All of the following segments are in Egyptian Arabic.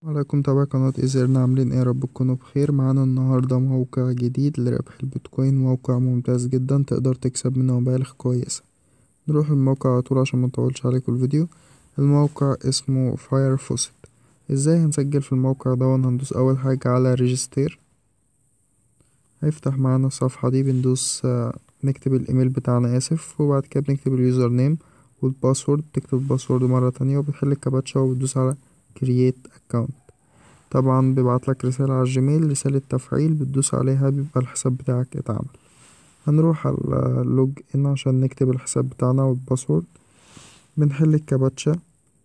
عليكم تابع قناة إيزرنا عاملين ايه رب تكونوا بخير معانا النهاردة موقع جديد لربح البيتكوين موقع ممتاز جدا تقدر تكسب منه مبالغ كويسة نروح الموقع على طول عشان مطولش عليكم الفيديو الموقع اسمه فاير فوسيت ازاي هنسجل في الموقع ده هندوس اول حاجة على ريجستير هيفتح معانا الصفحة دي بندوس نكتب الايميل بتاعنا اسف وبعد كده بنكتب اليوزر نيم والباسورد تكتب الباسورد مرة تانية وبتحل الكابتشا وبتدوس على كرييت اكونت طبعا بيبعتلك رسالة على الجيميل رسالة تفعيل بتدوس عليها بيبقى الحساب بتاعك اتعمل هنروح على لوج ان عشان نكتب الحساب بتاعنا والباسورد بنحل الكابتشا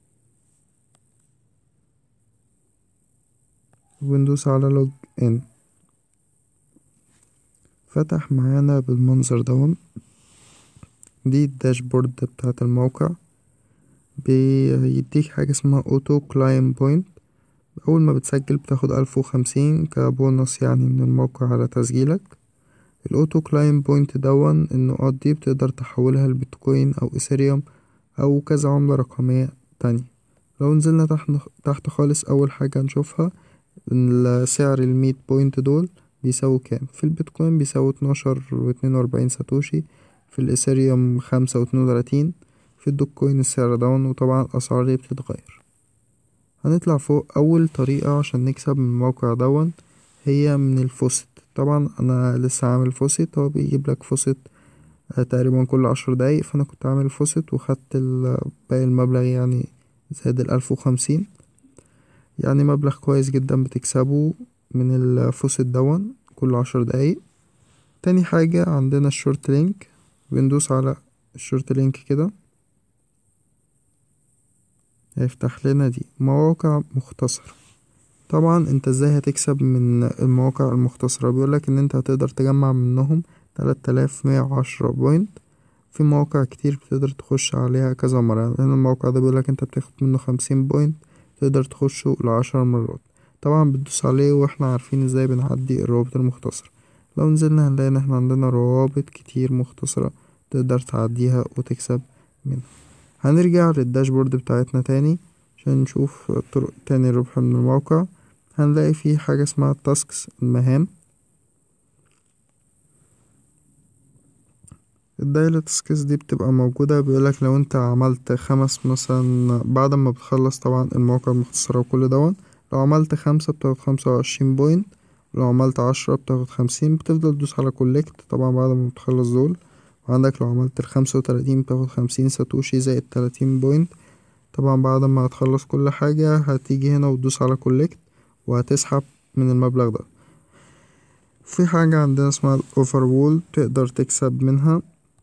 وبندوس على لوج ان فتح معانا بالمنظر دون دي الداشبورد بتاعة الموقع بيديك حاجة اسمها اوتو كلاين بوينت أول ما بتسجل بتاخد ألف وخمسين كبونص يعني من الموقع على تسجيلك الأوتو كلاين بوينت دون النقاط دي بتقدر تحولها لبيتكوين أو إثيريوم أو كذا عملة رقمية تانية لو نزلنا تحت تحت خالص أول حاجة هنشوفها سعر المية بوينت دول بيساوي كام في البيتكوين بيساوي اتناشر واتنين وأربعين ساتوشي في الإثيريوم خمسة واتنين وتلاتين في الدوكوين السعر دون وطبعا الأسعار دي بتتغير هنطلع فوق أول طريقة عشان نكسب من الموقع دون هي من الفوسيت طبعا أنا لسه عامل فوسيت هو بيجيب لك فوسيت تقريبا كل عشر دقايق فأنا كنت عامل فوسيت وخدت باقي المبلغ يعني زائد الألف وخمسين يعني مبلغ كويس جدا بتكسبه من الفوسيت دون كل عشر دقايق تاني حاجة عندنا الشورت لينك بندوس على الشورت لينك كده هيفتح لنا دي مواقع مختصرة طبعا انت ازاي هتكسب من المواقع المختصرة بيقولك ان انت هتقدر تجمع منهم تلات الاف مية وعشرة بوينت في مواقع كتير بتقدر تخش عليها كذا مرة لان الموقع ده بيقولك انت بتاخد منه خمسين بوينت تقدر تخشه لعشر مرات طبعا بتدوس عليه واحنا عارفين ازاي بنعدي الروابط المختصرة لو نزلنا هنلاقي ان احنا عندنا روابط كتير مختصرة تقدر تعديها وتكسب منها هنرجع للداشبورد بتاعتنا تاني عشان نشوف طرق تاني الربح من الموقع هنلاقي فيه حاجة اسمها تاسكس المهام الدايلة تاسكس دي بتبقى موجودة بيقولك لو انت عملت خمس مثلا بعد ما بتخلص طبعا المواقع المختصرة وكل دون لو عملت خمسة بتاخد خمسة وعشرين بوينت لو عملت عشرة بتاخد خمسين بتفضل تدوس على كولكت طبعا بعد ما بتخلص دول وعندك لو عملت الخمسة وتلاتين بتاخد خمسين ساتوشي زائد تلاتين بوينت طبعا بعد ما هتخلص كل حاجة هتيجي هنا وتدوس على كولكت وهتسحب من المبلغ ده في حاجة عندنا اسمها الأوفر وول تقدر تكسب منها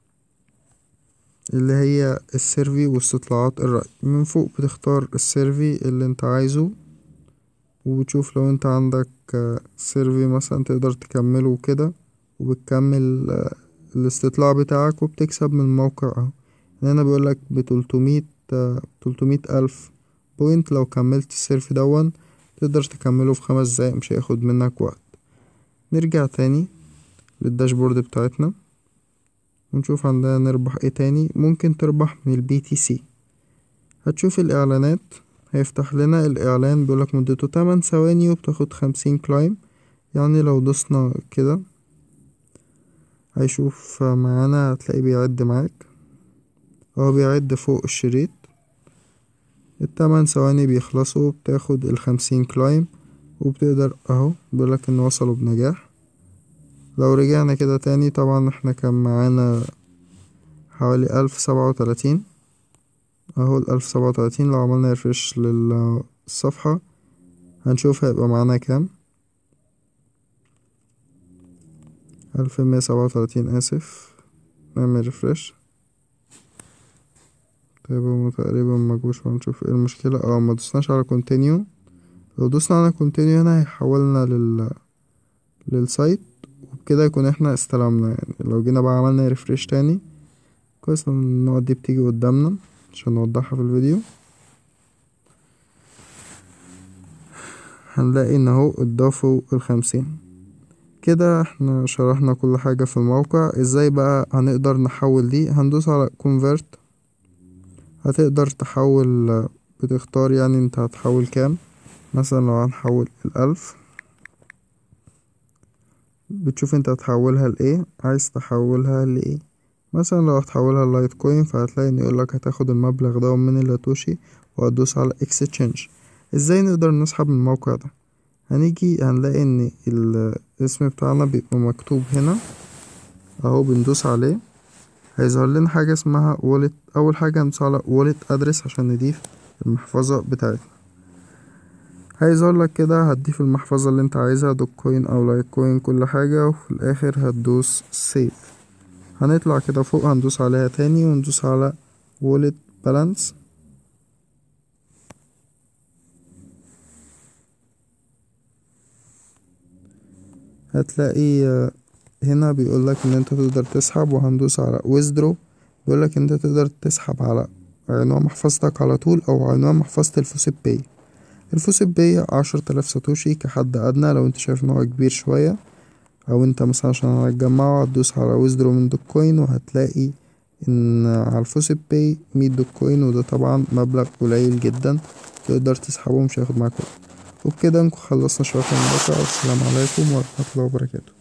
اللي هي السيرفي واستطلاعات الرأي من فوق بتختار السيرفي اللي انت عايزه وتشوف لو انت عندك سيرفي مثلا تقدر تكمله كده وبتكمل الاستطلاع بتاعك وبتكسب من الموقع اهو هنا بيقولك بتلتمية تلتمية ألف بوينت لو كملت السيرف دون تقدر تكمله في خمس دقايق مش هياخد منك وقت نرجع تاني للداشبورد بتاعتنا ونشوف عندنا نربح ايه تاني ممكن تربح من البي تي سي هتشوف الاعلانات هيفتح لنا الاعلان بيقولك مدته تمن ثواني وبتاخد خمسين كلايم يعني لو دوسنا كده هيشوف معانا هتلاقيه بيعد معاك هو بيعد فوق الشريط التمن ثواني بيخلصوا بتاخد الخمسين كلايم وبتقدر اهو بيقولك ان وصلوا بنجاح لو رجعنا كده تاني طبعا احنا كان معانا حوالي ألف سبعة وتلاتين اهو الألف سبعة وتلاتين لو عملنا ريفرش للصفحة هنشوف هيبقى معانا كام ألف مية سبعة وتلاتين آسف نعمل ريفرش تقريبا تقريبا مجوش ونشوف ايه المشكلة اه ما دوسناش على كونتينيو لو دوسنا على كونتينيو هنا هيحولنا لل للسايت وبكده يكون احنا استلمنا يعني لو جينا بقى عملنا ريفريش تاني كويس النقط دي بتيجي قدامنا عشان نوضحها في الفيديو هنلاقي ان اهو اتضافوا الخمسين كده احنا شرحنا كل حاجة في الموقع ازاي بقى هنقدر نحول دي هندوس على convert هتقدر تحول بتختار يعني انت هتحول كام مثلا لو هنحول الألف بتشوف انت هتحولها لإيه عايز تحولها لإيه مثلا لو هتحولها للايت كوين فهتلاقي ان يقولك هتاخد المبلغ ده من اللاتوشي وهتدوس على اكستشينج ازاي نقدر نسحب من الموقع ده هنيجي هنلاقي ان الاسم بتاعنا بيبقى مكتوب هنا اهو بندوس عليه هيظهر لنا حاجة اسمها والت اول حاجة هندوس على والت ادرس عشان نضيف المحفظة بتاعتنا هيظهر لك كده هتضيف المحفظة اللي انت عايزها دوك كوين او لايت كوين كل حاجة وفي الاخر هتدوس سيف هنطلع كده فوق هندوس عليها تاني وندوس على wallet balance هتلاقي هنا بيقولك ان انت تقدر تسحب وهندوس على withdraw بيقولك انت تقدر تسحب على عنوان محفظتك على طول او عنوان محفظة الفوسيب باي الفوسيب باي عشرة آلاف ساتوشي كحد ادنى لو انت شايف ان هو كبير شوية او انت مثلا عشان هتجمعه هتدوس على ويزدرو من دوت كوين وهتلاقي ان على الفوسيب باي مية دوت كوين وده طبعا مبلغ قليل جدا تقدر تسحبه مش هياخد معاك وقت وبكده نكون خلصنا شوية من الموقع والسلام عليكم ورحمة الله وبركاته